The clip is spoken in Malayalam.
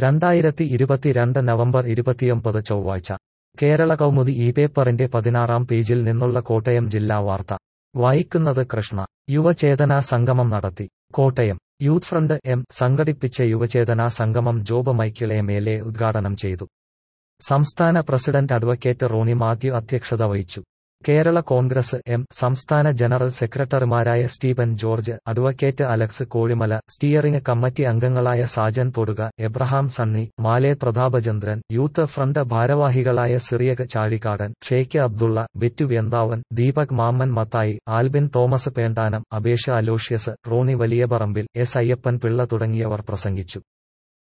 രണ്ടായിരത്തി ഇരുപത്തിരണ്ട് നവംബർ ഇരുപത്തിയൊമ്പത് ചൊവ്വാഴ്ച കേരള കൗമുദി ഈ പേപ്പറിന്റെ പതിനാറാം പേജിൽ നിന്നുള്ള കോട്ടയം ജില്ലാ വാർത്ത വായിക്കുന്നത് കൃഷ്ണ യുവചേതനാ സംഗമം നടത്തി കോട്ടയം യൂത്ത് ഫ്രണ്ട് എം സംഘടിപ്പിച്ച യുവചേതനാ സംഗമം Job Michael M L A ഉദ്ഘാടനം ചെയ്തു സംസ്ഥാന പ്രസിഡന്റ് അഡ്വക്കേറ്റ് റോണി മാത്യു അധ്യക്ഷത വഹിച്ചു കേരള കോൺഗ്രസ് എം സംസ്ഥാന ജനറൽ സെക്രട്ടറിമാരായ Stephen George advocate Alex Kozhimala steering committee അംഗങ്ങളായ Sajan Thoduka Abraham Sunny Maley Prathapachandran youth front ഭാരവാഹികളായ സിറിയക് ചാഴിക്കാടൻ ഷെയ്ഖ് അബ്ദുള്ള ബെറ്റു Vrindavan Deepak Mammen Mathai Albin Thomas Pendanam Abesha Aloysius Roni Valiyaparambil S Ayyappan Pillai തുടങ്ങിയവർ പ്രസംഗിച്ചു